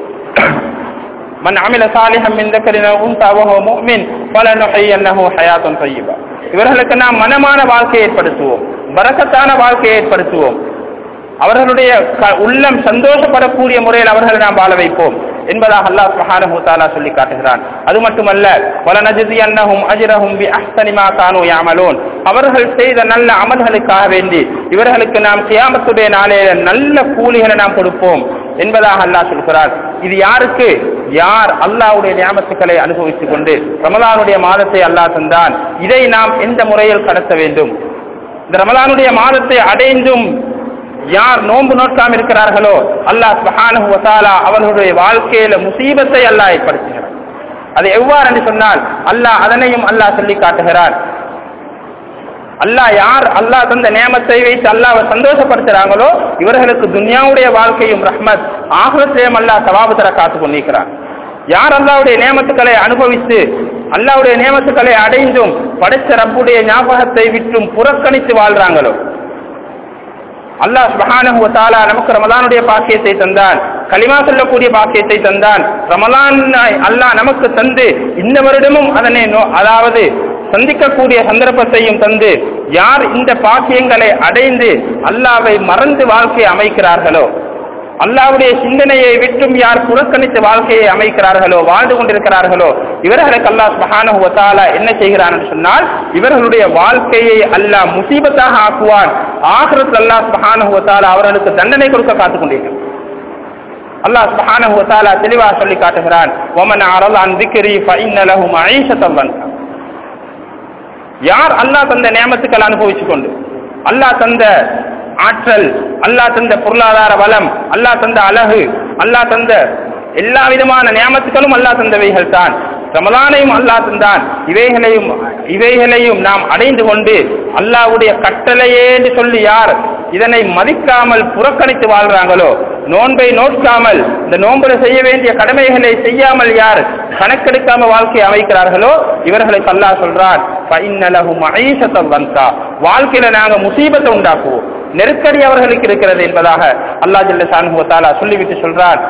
من عمل صالحا من ذكر او انثى وهو مؤمن فلنحيينه حياه طيبه இவர்களுக்கு நாம் மனமான வாழ்க்கையை ஏற்படுத்துவோம் பரக்கத்தான வாழ்க்கையை ஏற்படுத்துவோம் அவர்களுடைய க- உள்ளம் சந்தோஷப்படக்கூடிய முறையில் அவர்களை நாம் வாழ வைப்போம் என்பதாக அல்லாஹ் சுப்ஹானஹு வ தஆலா சொல்லி காட்டுகிறான் அது மட்டுமல்ல வலனஜ்ஸியன்னஹும் அஜ்ரஹும் பி அஹ்ஸனி மா கானூ யஅமலூன் அவர்கள் செய்த நல்ல அமல்களுக்காக வேண்டி இவர்களுக்கு நாம் கியாமத்துடைய நாளையில நல்ல கூலிகளை நாம் கொடுப்போம் என்பதாக அல்லாஹ் சொல்கிறார் இது யாருக்கு யார் அல்லாஹ்வுடைய நியாமத்துக்களை அனுபவித்துக் கொண்டு ரமலானுடைய மாதத்தை அல்லாஹ் தந்தான் இதை நாம் எந்த முறையில் கடத்த வேண்டும் இந்த ரமலானுடைய மாதத்தை அடைந்தும் யார் நோன்பு நோக்காம இருக்கிறார்களோ அல்லாஹ் சுப்ஹானஹு வ தஆலா அவர்களுடைய வாழ்க்கையில முசீபத்தை அல்லாஹ் ஏற்படுத்துகிறார் அது எவ்வாறு என்று சொன்னால் அல்லாஹ் அதனையும் அல்லாஹ் சொல்லி காட்டுகிறார் அல்லாஹ் யார் அல்லாஹ் தந்த நியமத்தை வைத்து அல்லாஹ்வை சந்தோஷப்படுத்துறாங்களோ இவர்களுக்கு துன்யாவுடைய வாழ்க்கையும் ரஹ்மத் ஆகலத்திலேயும் அல்லாஹ் சவாபு தர காத்து கொண்டிருக்கிறார் யார் அல்லாவுடைய நியமத்துக்களை அனுபவித்து அல்லாவுடைய நியமத்துக்களை அடைந்தும் படைத்த ரப்புடைய ஞாபகத்தை விட்டும் புறக்கணித்து வாழ்றாங்களோ அல்லாஹ் சுபஹானஹு வதஆலா நமக்கு ரமலானுடைய பாக்கியத்தை தந்தான் கலிமா சொல்லக்கூடிய பாக்கியத்தை தந்தான் ரமலான் அல்லாஹ் நமக்கு தந்து இந்த வருடமும் அதனை நோ- அதாவது சந்திக்கக்கூடிய சந்தர்ப்பத்தையும் தந்து யார் இந்த பாக்கியங்களை அடைந்து அல்லாவை மறந்து வாழ்க்கையை அமைக்கிறார்களோ அல்லாவுடைய சிந்தனையை விட்டும் யார் புறக்கணித்து வாழ்க்கையை அமைக்கிறார்களோ வாழ்ந்து கொண்டிருக்கிறார்களோ இவர்களுக்கு அல்லாஹ் சுபஹானஹு வ தஆலா என்ன செய்கிறான் என்று சொன்னால் இவர்களுடைய வாழ்க்கையை அல்லாஹ் முசீபத்தாக ஆக்குவான் ஆகிரத்தில் அல்லாஹ் சுபஹானஹு வ தஆலா அவர்களுக்கு தண்டனை கொடுக்க காத்துக் கொண்டிருக்கிறான் அல்லாஹ் சுபஹானஹு வ தஆலா தெளிவாக சொல்லி காட்டுகிறான் வமன் அரத அன் திக்ரி ஃபஇன்ன லஹு மஈஷத்தன் வன்கா யார் அல்லாஹ் தந்த நியமத்துக்கள் அனுபவிச்சுக் கொண்டு அல்லாஹ் தந்த ஆற்றல் அல்லாஹ் தந்த பொருளாதார வளம் அல்லாஹ் தந்த அழகு அல்லாஹ் தந்த எல்லா விதமான நியமத்துக்களும் அல்லாஹ் தந்தவைகள் தான் ரமலானையும் அல்லாஹ் தந்தான் இவைகளையும் இவைகளையும் நாம் அடைந்து கொண்டு அல்லாஹ்வுடைய கட்டளையே என்று சொல்லி யார் இதனை மதிக்காமல் புறக்கணித்து வாழ்றாங்களோ நோன்பை நோக்காமல் இந்த நோன்புல செய்ய வேண்டிய கடமைகளை செய்யாமல் யார் கணக்கெடுக்காம வாழ்க்கையை அமைக்கிறார்களோ இவர்களுக்கு அல்லாஹ் சொல்றான் "ஃபஇன்னலஹு மஈஷத்தன் வன்கா." வாழ்க்கையில நாங்க முசீபத்தை உண்டாக்குவோம் நெருக்கடி அவர்களுக்கு இருக்கிறது என்பதாக அல்லாஹ் ஜல்ல ஷானுஹு வ தஆலா சொல்லிவிட்டு சொல்றார்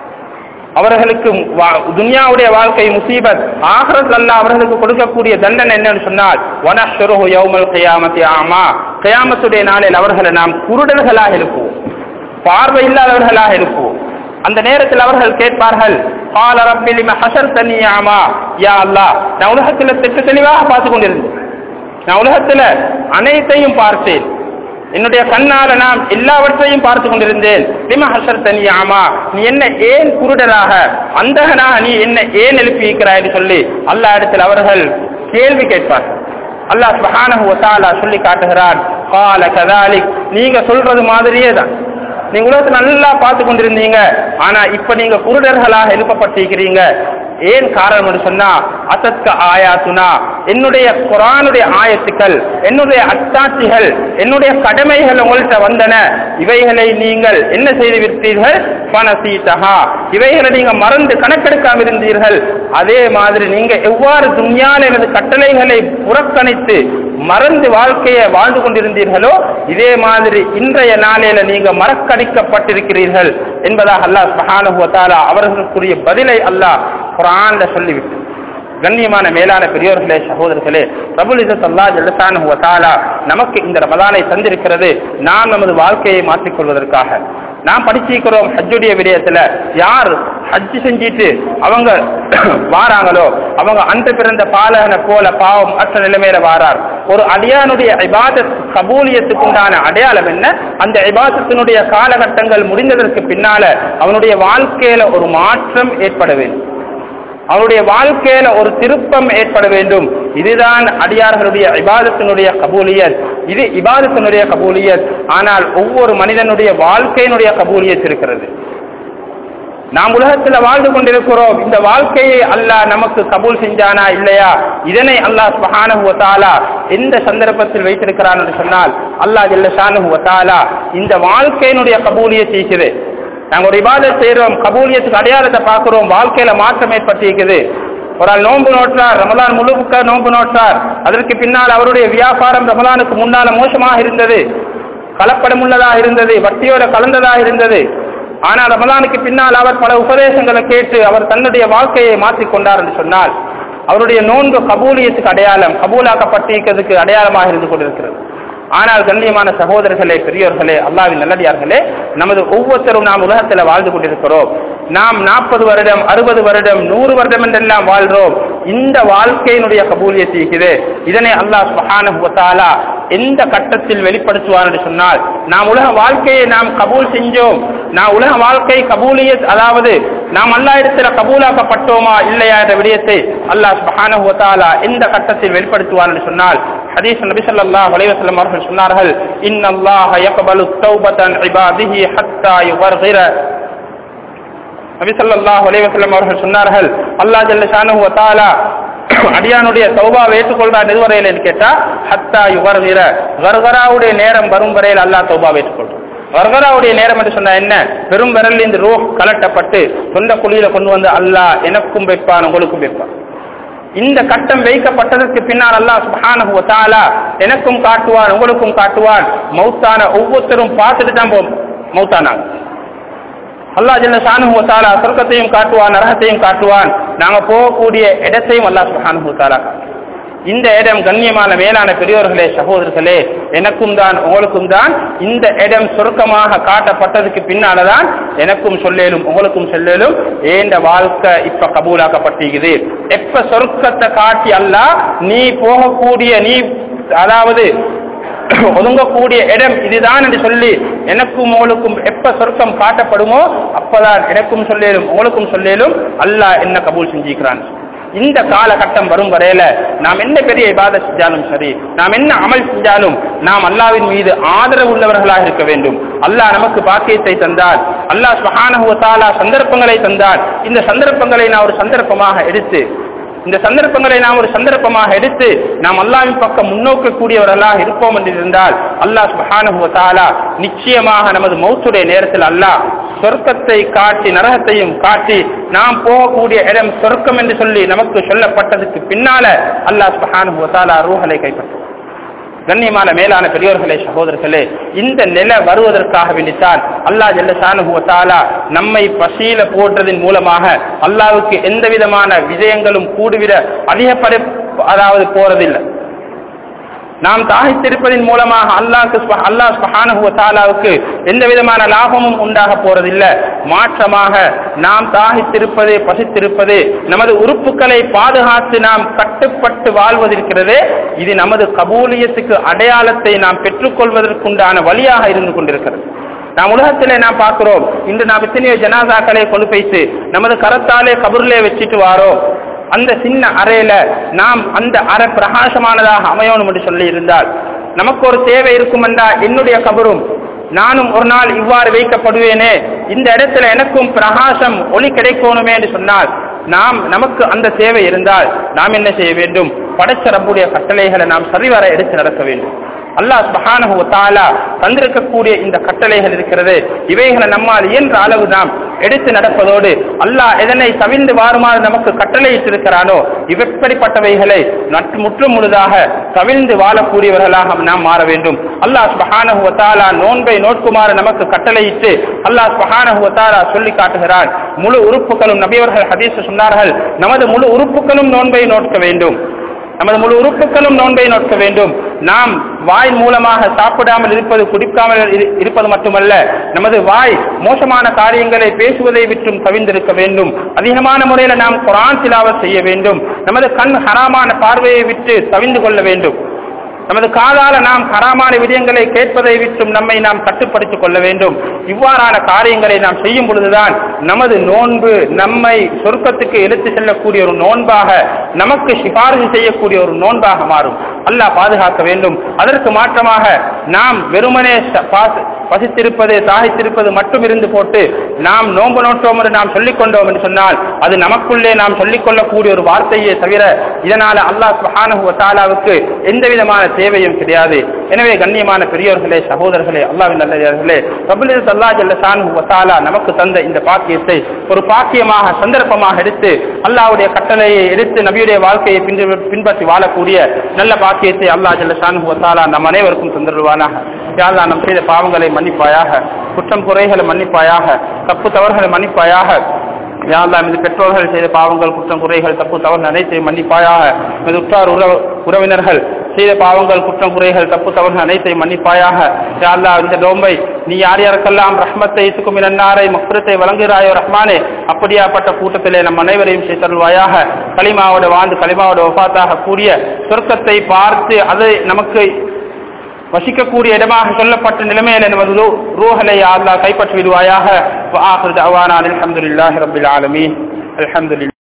அவர்களுக்கு வா- துன்யாவுடைய வாழ்க்கை முசீபத் ஆஹ்ரத் அல்லாஹ் அவர்களுக்கு கொடுக்கக்கூடிய தண்டனை என்னன்னு சொன்னால் வனஷ்ருஹு யௌமல் கியாமத்தி ஆமா கியாமத்துடைய நாளில் அவர்களை நாம் குருடர்களாக எழுப்புவோம் பார்வை இல்லாதவர்களாக எழுப்புவோம் அந்த நேரத்தில் அவர்கள் கேட்பார்கள் கால ரப்பி லிம ஹஷர்தனி ஆமா யா அல்லாஹ் நான் உலகத்துல திட்டு தெளிவாக பார்த்து கொண்டிருந்தேன் நான் உலகத்துல அனைத்தையும் பார்த்தேன் என்னுடைய கண்ணால நான் எல்லாவற்றையும் பார்த்து கொண்டிருந்தேன் லிம ஹசர் ஆமா நீ என்ன ஏன் குருடராக அந்தகனாக நீ என்ன ஏன் எழுப்பி இருக்கிறாய் என்று சொல்லி அல்லாஹ் இடத்தில் அவர்கள் கேள்வி கேட்பார்கள் அல்லாஹ் சுப்ஹானஹு வ தஆலா சொல்லி காட்டுகிறான் கால கதாலிக் நீங்க சொல்றது மாதிரியே தான் நீங்க உலகத்தை நல்லா பார்த்து கொண்டிருந்தீங்க ஆனா இப்ப நீங்க குருடர்களாக எழுப்பப்பட்டிருக்கிறீங்க ஏன் காரணம் என்று சொன்னா அசத்க ஆயாத்துனா என்னுடைய குரானுடைய ஆயத்துக்கள் என்னுடைய அத்தாட்சிகள் என்னுடைய கடமைகள் உங்கள்கிட்ட வந்தன இவைகளை நீங்கள் என்ன செய்து விட்டீர்கள் பனசீதஹா இவைகளை நீங்க மறந்து கணக்கெடுக்காம இருந்தீர்கள் அதே மாதிரி நீங்க எவ்வாறு துன்யால் எனது கட்டளைகளை புறக்கணித்து மறந்து வாழ்க்கையை வாழ்ந்து கொண்டிருந்தீர்களோ இதே மாதிரி இன்றைய நாளில நீங்க மறக்கடிக்கப்பட்டிருக்கிறீர்கள் என்பதாக அல்லாஹ் சுப்ஹானஹு வ தஆலா அவர்களுக்குரிய பதிலை அல்லாஹ் குர்ஆன்ல சொல்லிவிட்டு கண்ணியமான மேலான பெரியோர்களே சகோதரர்களே பிரபுல் இசத் அல்லாஹ் ஜல்லஷானஹு வ தஆலா நமக்கு இந்த ரமலானை தந்திருக்கிறது நாம் நமது வாழ்க்கையை மாற்றிக்கொள்வதற்காக நாம் படிச்சிருக்கிறோம் ஹஜ்ஜுடைய விடயத்துல யார் ஹஜ் செஞ்சிட்டு அவங்க வாராங்களோ அவங்க அந்த பிறந்த பாலகனை போல பாவம் அற்ற நிலைமையில வாரார் ஒரு அடியானுடைய இபாதத் கபூலியத்துக்கு உண்டான அடையாளம் என்ன அந்த இபாதத்தினுடைய காலகட்டங்கள் முடிந்ததற்கு பின்னால அவனுடைய வாழ்க்கையில ஒரு மாற்றம் ஏற்பட வேண்டும் அவருடைய வாழ்க்கையில ஒரு திருப்பம் ஏற்பட வேண்டும் இதுதான் அடியார்களுடைய இபாதத்தினுடைய கபூலியத் இது இபாதத்தினுடைய கபூலியத் ஆனால் ஒவ்வொரு மனிதனுடைய வாழ்க்கையினுடைய கபூலியத் இருக்கிறது நாம் உலகத்துல வாழ்ந்து கொண்டிருக்கிறோம் இந்த வாழ்க்கையை அல்லாஹ் நமக்கு கபூல் செஞ்சானா இல்லையா இதனை அல்லாஹ் சுப்ஹானஹு வ தஆலா எந்த சந்தர்ப்பத்தில் வைத்திருக்கிறான் என்று சொன்னால் அல்லாஹ் ஜல்ல ஷானஹு வ தஆலா இந்த வாழ்க்கையினுடைய கபூலியத் செய்கிறது நாங்க ஒரு இபாதத் செய்யறோம் கபூலியத்துக்கு அடையாளத்தை பார்க்கிறோம் வாழ்க்கையில மாற்றம் ஏற்பட்டிருக்குது ஒரு ஆள் நோன்பு நோற்றார் ரமலான் முழுக்க நோன்பு நோற்றார் அதற்கு பின்னால் அவருடைய வியாபாரம் ரமலானுக்கு முன்னால மோசமாக இருந்தது கலப்படமுள்ளதாக இருந்தது வட்டியோட கலந்ததாக இருந்தது ஆனால் ரமலானுக்கு பின்னால் அவர் பல உபதேசங்களை கேட்டு அவர் தன்னுடைய வாழ்க்கையை மாற்றிக் கொண்டார் என்று சொன்னால் அவருடைய நோன்பு கபூலியத்துக்கு அடையாளம் கபூலாக்கப்பட்டிருக்கிறதுக்கு அடையாளமாக இருந்து கொண்டிருக்கிறது ஆனால் கண்ணியமான சகோதரர்களே பெரியோர்களே அல்லாவின் நல்லடியார்களே நமது ஒவ்வொருத்தரும் நாம் உலகத்தில் வாழ்ந்து கொண்டிருக்கிறோம் நாம் நாற்பது வருடம் அறுபது வருடம் நூறு வருடம் என்றெல்லாம் வாழ்றோம் இந்த வாழ்க்கையினுடைய கபூலியத் இருக்குது இதனை அல்லாஹ் சுப்ஹானஹு வ தஆலா எந்த கட்டத்தில் வெளிப்படுத்துவார் என்று சொன்னால் நாம் உலக வாழ்க்கையை நாம் கபூல் செஞ்சோம் நான் உலக வாழ்க்கை கபூலியத் அதாவது நாம் அல்லா இடத்துல கபூலாக்கப்பட்டோமா இல்லையா என்ற விடயத்தை அல்லாஹ் சுப்ஹானஹு வ தஆலா எந்த கட்டத்தில் வெளிப்படுத்துவார் என்று சொன்னால் ஹதீஸ் நபி ஸல்லல்லாஹு அலைஹி வஸல்லம் அவர்கள் சொன்னார்கள் இன்னல்லாஹ யக்பலு தௌபத்தன் இபாதிஹி ஹத்தா யுகர்கிர நபி ஸல்லல்லாஹு அலைஹி வஸல்லம் அவர்கள் சொன்னார்கள் அல்லாஹ் ஜல்ல ஷானஹு வ தஆலா அடியானுடைய தௌபாவை ஏற்றுக்கொள்றார் நிறுவரையில் என்று கேட்டா ஹத்தா யுகர்கிற கர்கராவுடைய நேரம் வரும் வரையில் அல்லாஹ் தௌபாவை ஏற்றுக்கொள்றான் வர்கராவுடைய நேரம் என்று சொன்னா என்ன பெரும் விரலில் இந்த ரூஹ் கலட்டப்பட்டு சொந்த குழியில கொண்டு வந்து அல்லாஹ் எனக்கும் வைப்பான் உங்களுக்கும் வைப்பான் இந்த கட்டம் வைக்கப்பட்டதற்கு பின்னால் அல்லாஹ் சுப்ஹானஹு வ தஆலா எனக்கும் காட்டுவான் உங்களுக்கும் காட்டுவான் மௌத்தான ஒவ்வொருத்தரும் பார்த்துட்டு தான் போ மௌத்தானாங்க அல்லாஹ் ஜல்ல ஷானுஹு வ தஆலா சொர்க்கத்தையும் காட்டுவான் நரகத்தையும் காட்டுவான் நாங்க போகக்கூடிய இடத்தையும் அல்லாஹ் சுப்ஹானஹு வ தஆலா காட்டுவான். இந்த இடம் கண்ணியமான மேலான பெரியோர்களே சகோதரர்களே எனக்கும் தான் உங்களுக்கும் தான் இந்த இடம் சொர்க்கமாக காட்டப்பட்டதுக்கு பின்னாலதான் எனக்கும் சொல்லேலும் உங்களுக்கும் சொல்லேலும் ஏண்ட வாழ்க்கை இப்ப கபூலாக்கப்பட்டிருக்குது எப்ப சொர்க்கத்தை காட்டி அல்ல நீ போகக்கூடிய நீ அதாவது ஒதுங்கக்கூடிய இடம் இதுதான் என்று சொல்லி எனக்கும் உங்களுக்கும் எப்ப சொர்க்கம் காட்டப்படுமோ அப்பதான் எனக்கும் சொல்லேலும் உங்களுக்கும் சொல்லேலும் அல்லாஹ் என்ன கபூல் செஞ்சிக்கிறான் இந்த காலகட்டம் வரும் வரையில நாம் என்ன பெரிய இபாத செஞ்சாலும் சரி நாம் என்ன அமல் செஞ்சாலும் நாம் அல்லாவின் மீது ஆதரவு உள்ளவர்களாக இருக்க வேண்டும் அல்லாஹ் நமக்கு பாக்கியத்தை தந்தால் அல்லாஹ் சுஹானஹு தாலா சந்தர்ப்பங்களை தந்தால் இந்த சந்தர்ப்பங்களை நான் ஒரு சந்தர்ப்பமாக எடுத்து இந்த சந்தர்ப்பங்களை நாம் ஒரு சந்தர்ப்பமாக எடுத்து நாம் அல்லாவின் பக்கம் முன்னோக்கக்கூடியவர்களாக இருப்போம் என்று இருந்தால் அல்லாஹ் சுஹானஹு தாலா நிச்சயமாக நமது மௌத்துடைய நேரத்தில் அல்லாஹ் சொர்க்கத்தை காட்டி நரகத்தையும் காட்டி நாம் போகக்கூடிய இடம் சொர்க்கம் என்று சொல்லி நமக்கு சொல்லப்பட்டதுக்கு பின்னால அல்லாஹ் சுஹானஹு தாலா ரூஹலை கைப்பற்றுவார் கண்ணியமான மேலான பெரியோர்களே சகோதரர்களே இந்த நிலை வருவதற்காக வேண்டித்தான் அல்லாஹ் ஜல்லசானு தாலா நம்மை பசியில போடுறதன் மூலமாக அல்லாவுக்கு எந்த விதமான விஜயங்களும் கூடுவிட அதிகப்படி அதாவது போறதில்லை நாம் தாகித்திருப்பதன் மூலமாக அல்லாஹ் அல்லாஹ் சுபஹானஹு தாலாவுக்கு எந்த விதமான லாபமும் உண்டாக போறதில்லை மாற்றமாக நாம் தாகித்திருப்பது பசித்திருப்பது நமது உறுப்புகளை பாதுகாத்து நாம் கட்டுப்பட்டு வாழ்வதிருக்கிறதே இது நமது கபூலியத்துக்கு அடையாளத்தை நாம் பெற்றுக்கொள்வதற்குண்டான வழியாக இருந்து கொண்டிருக்கிறது நாம் உலகத்திலே நாம் பார்க்கிறோம் இன்று நாம் எத்தனையோ ஜனாதாக்களை கொண்டு போய்த்து நமது கரத்தாலே கபூர்லே வச்சுட்டு வாரோம் அந்த சின்ன அறையில நாம் அந்த அறை பிரகாசமானதாக அமையணும் என்று சொல்லி இருந்தால் நமக்கு ஒரு தேவை இருக்கும் என்றா என்னுடைய கபரும் நானும் ஒரு நாள் இவ்வாறு வைக்கப்படுவேனே இந்த இடத்துல எனக்கும் பிரகாசம் ஒளி கிடைக்கணுமே என்று சொன்னால் நாம் நமக்கு அந்த தேவை இருந்தால் நாம் என்ன செய்ய வேண்டும் படைச்ச ரப்புடைய கட்டளைகளை நாம் சரிவர எடுத்து நடக்க வேண்டும் அல்லாஹ் சுபஹானஹு வ தஆலா தந்திருக்கக்கூடிய இந்த கட்டளைகள் இருக்கிறது இவைகளை நம்மால் இயன்ற அளவு நாம் எடுத்து நடப்பதோடு அல்லாஹ் எதனை தவிர்ந்து வாருமாறு நமக்கு கட்டளையிட்டிருக்கிறானோ இவப்படிப்பட்டவைகளை நட்டு முற்று முழுதாக தவிர்ந்து வாழக்கூடியவர்களாக நாம் மாற வேண்டும் அல்லாஹ் சுபஹானஹு வ தஆலா நோன்பை நோட்குமாறு நமக்கு கட்டளையிட்டு அல்லாஹ் சுபஹானஹு வ தஆலா சொல்லி காட்டுகிறான் முழு உறுப்புகளும் நபியவர்கள் ஹதீஸ் சொன்னார்கள் நமது முழு உறுப்புகளும் நோன்பை நோட்க வேண்டும் நமது முழு உறுப்புகளும் நோன்பை நோக்க வேண்டும் நாம் வாய் மூலமாக சாப்பிடாமல் இருப்பது குடிக்காமல் இரு- இருப்பது மட்டுமல்ல நமது வாய் மோசமான காரியங்களை பேசுவதை விற்றும் தவிர்ந்திருக்க வேண்டும் அதிகமான முறையில் நாம் குரான் திலாவத் செய்ய வேண்டும் நமது கண் ஹராமான பார்வையை விட்டு தவிந்து கொள்ள வேண்டும் நமது காதால நாம் ஹராமான விடயங்களை கேட்பதை விட்டும் நம்மை நாம் கட்டுப்படுத்திக் கொள்ள வேண்டும் இவ்வாறான காரியங்களை நாம் செய்யும் பொழுதுதான் நமது நோன்பு நம்மை சொர்க்கத்துக்கு எடுத்து செல்லக்கூடிய ஒரு நோன்பாக நமக்கு சிபாரிசு செய்யக்கூடிய ஒரு நோன்பாக மாறும் அல்லாஹ் பாதுகாக்க வேண்டும் அதற்கு மாற்றமாக நாம் வெறுமனே ச- பாச- பசித்திருப்பது தாகித்திருப்பது மட்டும் இருந்து போட்டு நாம் நோன்பு நோட்டோம் என்று நாம் சொல்லிக் கொண்டோம் என்று சொன்னால் அது நமக்குள்ளே நாம் சொல்லிக் கொள்ளக்கூடிய ஒரு வார்த்தையே தவிர இதனால அல்லாஹ் சுப்ஹானஹு வ தஆலாவுக்கு எந்த விதமான தேவையும் கிடையாது எனவே கண்ணியமான பெரியோர்களே சகோதரர்களே அல்லாஹ்வின் நல்லவர்களே ரப்பல் இஸ்ஸத் அல்லாஹ் ஜல்ல ஷானுஹு வ தஆலா நமக்கு தந்த இந்த பாக்கியத்தை ஒரு பாக்கியமாக சந்தர்ப்பமாக எடுத்து அல்லாஹ்வுடைய கட்டளையை எடுத்து நபியுடைய வாழ்க்கையை பின்பற்றி பின்பற்றி வாழக்கூடிய நல்ல பாக்கியத்தை அல்லாஹ் ஜல்ல ஷானுஹு வ தஆலா நம் அனைவருக்கும் தந்துடுவானாக யா அல்லாஹ் நம் செய்த பாவங்களை மன்னிப்பாயாக குற்றம் குறைகளை மன்னிப்பாயாக தப்பு தவறுகளை மன்னிப்பாயாக யா அல்லாஹ் மீது பெற்றோர்கள் செய்த பாவங்கள் குற்றம் குறைகள் தப்பு தவறு அனைத்தையும் மன்னிப்பாயாக மீது உற்றார் உறவு உறவினர்கள் செய்த பாவங்கள் குற்றம் குறைகள் தப்பு தவறுகள் அனைத்தையும் மன்னிப்பாயாக யா அல்லாஹ் இந்த நோம்பை நீ யார் யாருக்கெல்லாம் ரஹ்மத்தை இத்துக்கும் இனன்னாரை மக்ரத்தை வழங்குகிறாயோ ரஹ்மானே அப்படியாப்பட்ட கூட்டத்திலே நம் அனைவரையும் செய்தருள்வாயாக களிமாவோட வாழ்ந்து களிமாவோட ஒஃபாத்தாக கூடிய சொர்க்கத்தை பார்த்து அது நமக்கு வசிக்கக்கூடிய இடமாக சொல்லப்பட்ட நிலைமையில நமது ரூ- ரூஹலை யா அல்லாஹ் கைப்பற்றி விடுவாயாக வ ஆகிரு தஅவானா அல்ஹம்துலில்லாஹி ரப்பில் ஆலமீன் அல்ஹம்துலில்லாஹ்